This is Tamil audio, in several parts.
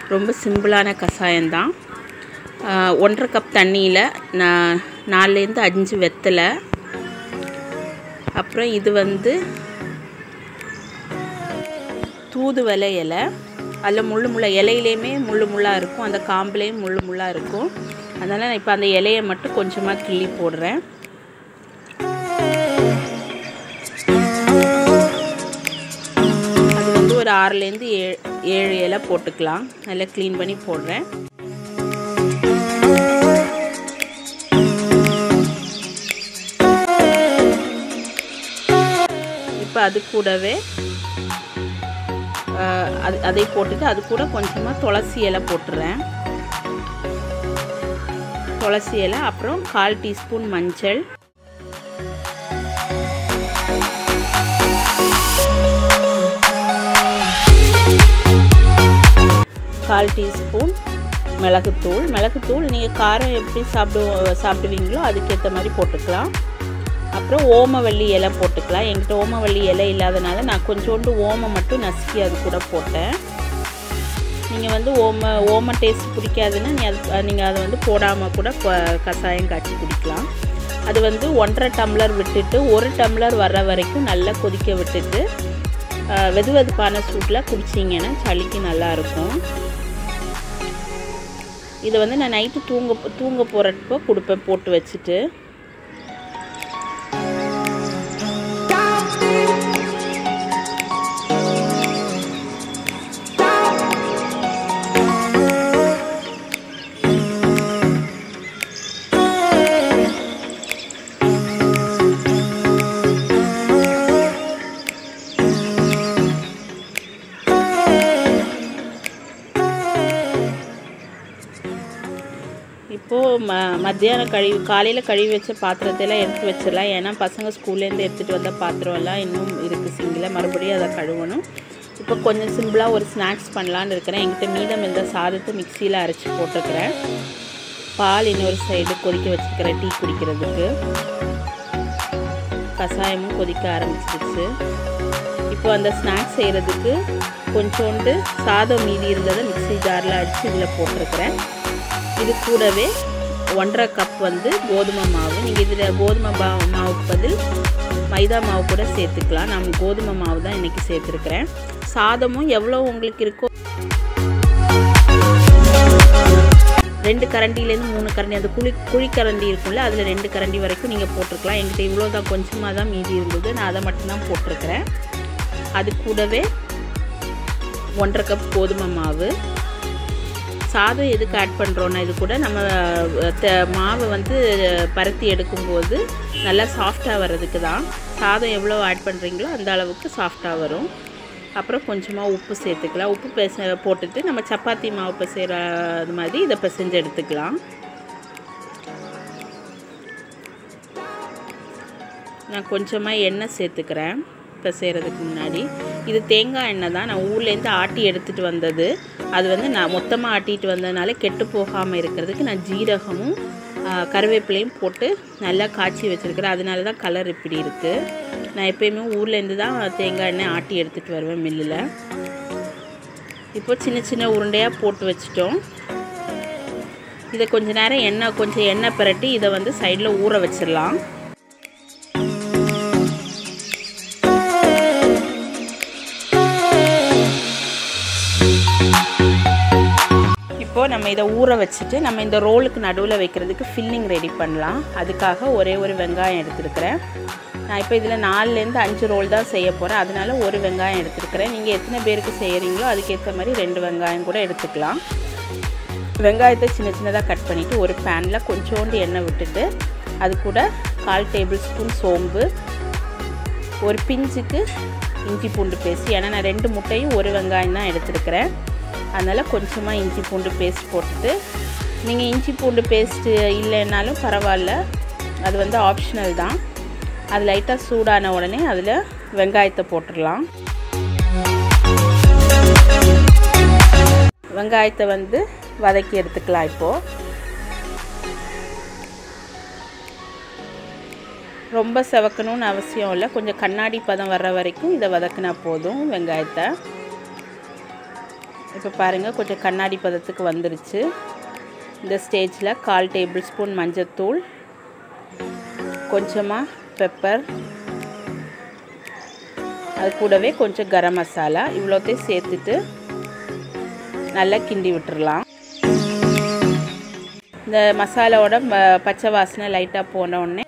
ரொம்ப சிம்பிளான கஷாயம்தான் ஆஹ், ஒன்றரை கப் தண்ணியில் நான் நாலுலேருந்து அஞ்சு வெத்தலை அப்புறம் இது வந்து தூதுவளை இலை அதில் முள்ளு முள்ள இலையிலையுமே முள்ளு முள்ளாக இருக்கும் அந்த காம்புலேயும் முள்ளு முள்ளாக இருக்கும் அதனால் நான் இப்போ அந்த இலையை மட்டும் கொஞ்சமாக கிள்ளி போடுறேன் அது வந்து ஒரு ஆறுலேருந்து ஏழு ஏழு இலை போட்டுக்கலாம் நல்லா க்ளீன் பண்ணி போடுறேன் இப்போ அது கூடவே ஆஹ், அது அதை போட்டுட்டு அது கூட கொஞ்சமாக துளசி இலை போட்டுறேன் துளசி இலை அப்புறம் கால் டீஸ்பூன் மஞ்சள் கால் டீஸ்பூன் மிளகுத்தூள் மிளகுத்தூள் நீங்கள் காரம் எப்படி சாப்பிடு சாப்பிடுவீங்களோ அதுக்கேற்ற மாதிரி போட்டுக்கலாம் அப்புறம் ஓமவல்லி இலை போட்டுக்கலாம் என்கிட்ட ஓமவல்லி இலை இல்லாதனால நான் கொஞ்சோண்டு ஓமம் மட்டும் நசுக்கி அது கூட போட்டேன் நீங்கள் வந்து ஓம ஓம டேஸ்ட் பிடிக்காதுன்னா நீ அது நீங்கள் அதை வந்து போடாமல் கூட ப- கஷாயம் காய்ச்சி குடிக்கலாம் அது வந்து ஒன்றரை டம்ளர் விட்டுட்டு ஒரு டம்ளர் வர்ற வரைக்கும் நல்லா கொதிக்க விட்டுட்டு அஹ், வெது வெதுப்பான சூட்டில் குடிச்சிங்கன்னா சளிக்கு நல்லாயிருக்கும் இதை வந்து நான் நைட்டு தூங்க தூங்க போகிறப்போ கொடுப்பேன் போட்டு வச்சுட்டு இப்போது ம மத்தியானம் கழுவி காலையில் கழுவி வச்ச பாத்திரத்தையெல்லாம் எடுத்து வச்சிடலாம் ஏன்னா பசங்க ஸ்கூல்லேருந்து எடுத்துகிட்டு வந்த பாத்திரம் எல்லாம் இன்னும் இருக்குது சிங்கில் மறுபடியும் அதை கழுவணும் இப்போ கொஞ்சம் சிம்பிளாக ஒரு ஸ்நாக்ஸ் பண்ணலான்னு இருக்கிறேன் என்கிட்ட மீதம் இருந்த சாதத்தை மிக்சியில் அரைச்சி போட்டுக்கிறேன் பால் இன்னொரு சைடு கொதிக்க வச்சுக்கிறேன் டீ குடிக்கிறதுக்கு கஷாயமும் கொதிக்க ஆரம்பிச்சிருச்சு இப்போ அந்த ஸ்நாக்ஸ் செய்கிறதுக்கு கொஞ்சோண்டு சாதம் மீதி இருந்ததை மிக்ஸி ஜாரில் அடித்து இதில் போட்டிருக்கிறேன் இது கூடவே ஒன்றரை கப் வந்து கோதுமை மாவு நீங்கள் இதில் கோதுமை பா மாவுக்கு பதில் மைதா மாவு கூட சேர்த்துக்கலாம் நான் கோதுமை மாவு தான் இன்றைக்கி சேர்த்துருக்கிறேன் சாதமும் எவ்வளோ உங்களுக்கு இருக்கோ ரெண்டு கரண்டிலேருந்து மூணு கரண்டி அந்த குழி குழிக்கரண்டி இருக்கும்ல அதில் ரெண்டு கரண்டி வரைக்கும் நீங்கள் போட்டிருக்கலாம் என்கிட்ட இவ்வளோ தான் கொஞ்சமாக தான் மீதி இருந்தது நான் அதை மட்டும்தான் போட்டிருக்கிறேன் அது கூடவே ஒன்றரை கப் கோதுமை மாவு சாதம் எதுக்கு ஆட் பண்ணுறோன்னா இது கூட நம்ம அஹ், த- மாவை வந்து பருத்தி எடுக்கும்போது நல்லா சாஃப்டாக வர்றதுக்கு தான் சாதம் எவ்வளோ ஆட் பண்ணுறீங்களோ அந்த அளவுக்கு சாஃப்டாக வரும் அப்புறம் கொஞ்சமாக உப்பு சேர்த்துக்கலாம் உப்பு பெச போட்டுட்டு நம்ம சப்பாத்தி மாவு பிசைகிற அது மாதிரி இதை பிசைஞ்சு எடுத்துக்கலாம் நான் கொஞ்சமாக எண்ணெய் சேர்த்துக்கிறேன் பிசைகிறதுக்கு முன்னாடி இது தேங்காய் எண்ணெய் தான் நான் ஊர்லேருந்து ஆட்டி எடுத்துகிட்டு வந்தது அது வந்து நான் மொத்தமாக ஆட்டிட்டு வந்ததுனால கெட்டு போகாமல் இருக்கிறதுக்கு நான் ஜீரகமும் ஆ, கருவேப்பிலையும் போட்டு நல்லா காய்ச்சி வச்சுருக்கிறேன் அதனால தான் கலர் இப்படி இருக்குது நான் எப்பயுமே ஊர்லேருந்து தான் தேங்காய் எண்ணெய் ஆட்டி எடுத்துகிட்டு வருவேன் மில்லில் இப்போ சின்ன சின்ன உருண்டையாக போட்டு வச்சிட்டோம் இதை கொஞ்ச நேரம் எண்ணெய் கொஞ்சம் எண்ணெய் பிரட்டி இதை வந்து சைடில் ஊற வச்சிடலாம் இப்போது நம்ம இதை ஊற வச்சுட்டு நம்ம இந்த ரோலுக்கு நடுவில் வைக்கிறதுக்கு ஃபில்லிங் ரெடி பண்ணலாம் அதுக்காக ஒரே ஒரு வெங்காயம் எடுத்துருக்கிறேன் நான் இப்போ இதில் நாலுலேருந்து அஞ்சு ரோல் தான் செய்ய போகிறேன் அதனால ஒரு வெங்காயம் எடுத்துருக்கிறேன் நீங்கள் எத்தனை பேருக்கு செய்கிறீங்களோ அதுக்கேற்ற மாதிரி ரெண்டு வெங்காயம் கூட எடுத்துக்கலாம் வெங்காயத்தை சின்ன சின்னதாக கட் பண்ணிவிட்டு ஒரு பேனில் கொஞ்சோண்டு எண்ணெய் விட்டுட்டு அது கூட கால் டேபிள் ஸ்பூன் சோம்பு ஒரு பிஞ்சுக்கு இஞ்சி பூண்டு பேஸ்ட் ஏன்னா நான் ரெண்டு முட்டையும் ஒரு வெங்காயம் தான் எடுத்துருக்கிறேன் அதனால் கொஞ்சமாக இஞ்சி பூண்டு பேஸ்ட் போட்டுட்டு நீங்கள் இஞ்சி பூண்டு பேஸ்ட்டு இல்லைன்னாலும் பரவாயில்ல அது வந்து ஆப்ஷனல் தான் அது லைட்டாக சூடான உடனே அதில் வெங்காயத்தை போட்டுடலாம் வெங்காயத்தை வந்து வதக்கி எடுத்துக்கலாம் இப்போது ரொம்ப செவக்கணும்னு அவசியம் இல்லை கொஞ்சம் கண்ணாடி பதம் வர்ற வரைக்கும் இதை வதக்கினா போதும் வெங்காயத்தை இப்போ பாருங்கள் கொஞ்சம் கண்ணாடி பதத்துக்கு வந்துருச்சு இந்த ஸ்டேஜில் கால் டேபிள் ஸ்பூன் மஞ்சத்தூள் கொஞ்சமாக பெப்பர் அது கூடவே கொஞ்சம் கரம் மசாலா இவ்வளோத்தையும் சேர்த்துட்டு நல்லா கிண்டி விட்டுறலாம் இந்த மசாலாவோட பச்சை வாசனை லைட்டாக போன உடனே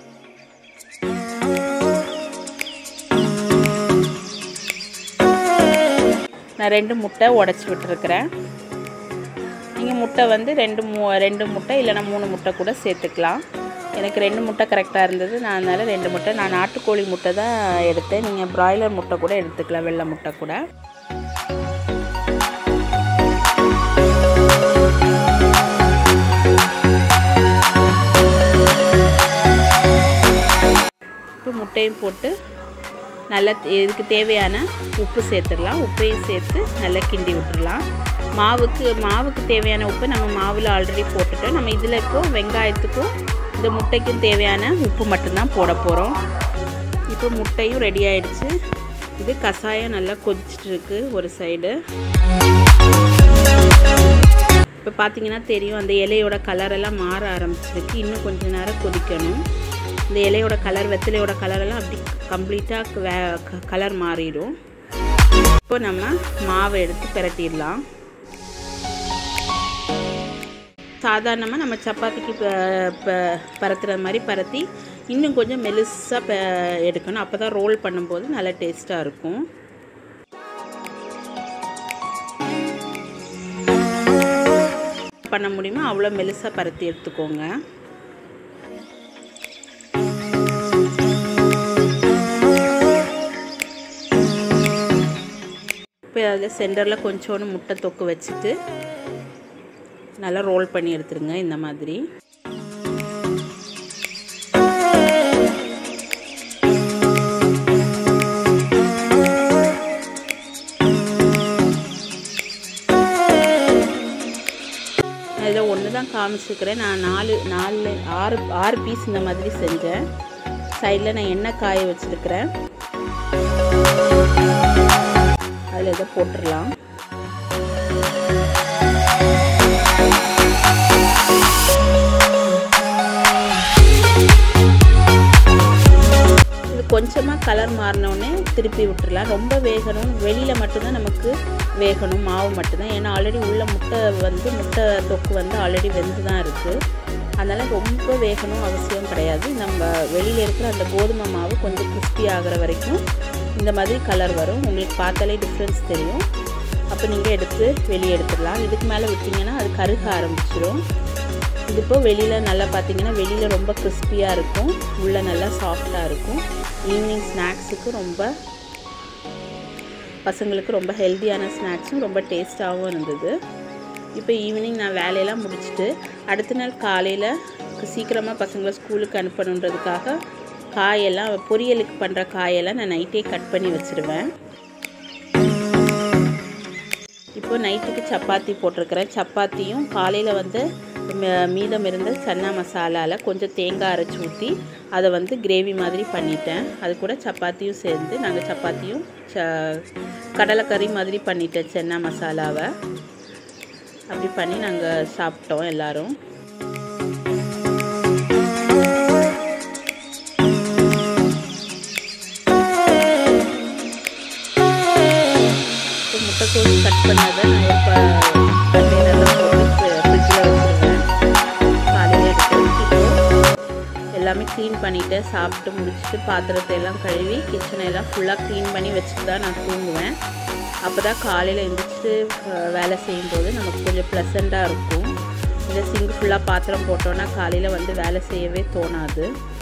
நான் ரெண்டு முட்டை உடச்சி விட்டுருக்குறேன் நீங்கள் முட்டை வந்து ரெண்டு மூ ரெண்டு முட்டை இல்லைனா மூணு முட்டை கூட சேர்த்துக்கலாம் எனக்கு ரெண்டு முட்டை கரெக்டாக இருந்தது நான் அதனால் ரெண்டு முட்டை நான் நாட்டுக்கோழி முட்டை தான் எடுத்தேன் நீங்கள் ப்ராய்லர் முட்டை கூட எடுத்துக்கலாம் வெள்ளை முட்டை கூட இப்போ முட்டையும் போட்டு நல்லா இதுக்கு தேவையான உப்பு சேர்த்துடலாம் உப்பையும் சேர்த்து நல்லா கிண்டி விட்டுடலாம் மாவுக்கு மாவுக்கு தேவையான உப்பு நம்ம மாவில் ஆல்ரெடி போட்டுட்டோம் நம்ம இதில் இப்போ வெங்காயத்துக்கும் இந்த முட்டைக்கும் தேவையான உப்பு மட்டும்தான் போட போகிறோம் இப்போ முட்டையும் ரெடி ஆயிடுச்சு இது கஷாயம் நல்லா கொதிச்சுட்டு இருக்கு ஒரு சைடு இப்போ பார்த்தீங்கன்னா தெரியும் அந்த இலையோட கலரெல்லாம் மாற ஆரம்பிச்சிருக்கு இன்னும் கொஞ்ச நேரம் கொதிக்கணும் இந்த இலையோட கலர் வெத்திலையோட கலரெல்லாம் அப்படி கம்ப்ளீட்டாக வே கலர் மாறிடும் இப்போ நம்ம மாவை எடுத்து பிரட்டிடலாம் சாதாரணமாக நம்ம சப்பாத்திக்கு பரத்துற மாதிரி பரத்தி இன்னும் கொஞ்சம் மெலிசாக எடுக்கணும் அப்போ தான் ரோல் பண்ணும்போது நல்லா டேஸ்ட்டாக இருக்கும் பண்ண முடியுமோ அவ்வளோ மெலிசாக பரத்தி எடுத்துக்கோங்க இப்போ அதில் சென்டரில் கொஞ்சோண்டு முட்டை தொக்கு வச்சுட்டு நல்லா ரோல் பண்ணி எடுத்துருங்க இந்த மாதிரி இதில் ஒன்று தான் காமிச்சிருக்கிறேன் நான் நாலு நாலு ஆறு ஆறு பீஸ் இந்த மாதிரி செஞ்சேன் சைடில் நான் எண்ணெய் காய வச்சுருக்கிறேன் அதில் இதை போட்டுடலாம் இது கொஞ்சமாக கலர் மாறினோடனே திருப்பி விட்டுடலாம் ரொம்ப வேகணும் வெளியில் மட்டும்தான் நமக்கு வேகணும் மாவு மட்டும்தான் ஏன்னா ஆல்ரெடி உள்ள முட்டை வந்து முட்டை தொக்கு வந்து ஆல்ரெடி வெந்து தான் இருக்குது அதனால் ரொம்ப வேகணும் அவசியம் கிடையாது நம்ம வெளியில் இருக்கிற அந்த கோதுமை மாவு கொஞ்சம் கிறிஸ்பி ஆகிற வரைக்கும் இந்த மாதிரி கலர் வரும் உங்களுக்கு பார்த்தாலே டிஃப்ரென்ஸ் தெரியும் அப்போ நீங்கள் எடுத்து வெளியே எடுத்துடலாம் இதுக்கு மேலே விட்டிங்கன்னா அது கருக ஆரம்பிச்சிடும் இது இப்போ வெளியில் நல்லா பார்த்தீங்கன்னா வெளியில் ரொம்ப கிறிஸ்பியாக இருக்கும் உள்ளே நல்லா சாஃப்டாக இருக்கும் ஈவினிங் ஸ்நாக்ஸுக்கு ரொம்ப பசங்களுக்கு ரொம்ப ஹெல்த்தியான ஸ்நாக்ஸும் ரொம்ப டேஸ்ட்டாகவும் இருந்தது இப்போ ஈவினிங் நான் வேலையெல்லாம் முடிச்சுட்டு அடுத்த நாள் காலையில் சீக்கிரமாக பசங்களை ஸ்கூலுக்கு அனுப்பணுன்றதுக்காக காயெல்லாம் பொரியலுக்கு பண்ணுற காயெல்லாம் நான் நைட்டே கட் பண்ணி வச்சுருவேன் இப்போ நைட்டுக்கு சப்பாத்தி போட்டிருக்கிறேன் சப்பாத்தியும் காலையில் வந்து மீதம் இருந்த சன்னா மசாலாவில் கொஞ்சம் தேங்காய் அரைச்சி ஊற்றி அதை வந்து கிரேவி மாதிரி பண்ணிட்டேன் அது கூட சப்பாத்தியும் சேர்ந்து நாங்கள் சப்பாத்தியும் ச கடலைக்கறி மாதிரி பண்ணிட்டேன் சென்னா மசாலாவை அப்படி பண்ணி நாங்கள் சாப்பிட்டோம் எல்லோரும் முட்டைக்கோஸ் கட் பண்ணதை நான் இப்போ கண்டெய்னரில் போட்டு ஃப்ரிட்ஜில் வச்சுருவேன் காலையில் எடுத்து எல்லாமே க்ளீன் பண்ணிவிட்டு சாப்பிட்டு முடிச்சுட்டு பாத்திரத்தை எல்லாம் கழுவி கிச்சனை எல்லாம் ஃபுல்லாக க்ளீன் பண்ணி வச்சுட்டு தான் நான் தூங்குவேன் அப்போ தான் காலையில் எழுந்திரிச்சிட்டு வேலை செய்யும்போது நமக்கு கொஞ்சம் ப்ளசண்ட்டாக இருக்கும் இந்த சிங்க் ஃபுல்லாக பாத்திரம் போட்டோன்னா காலையில் வந்து வேலை செய்யவே தோணாது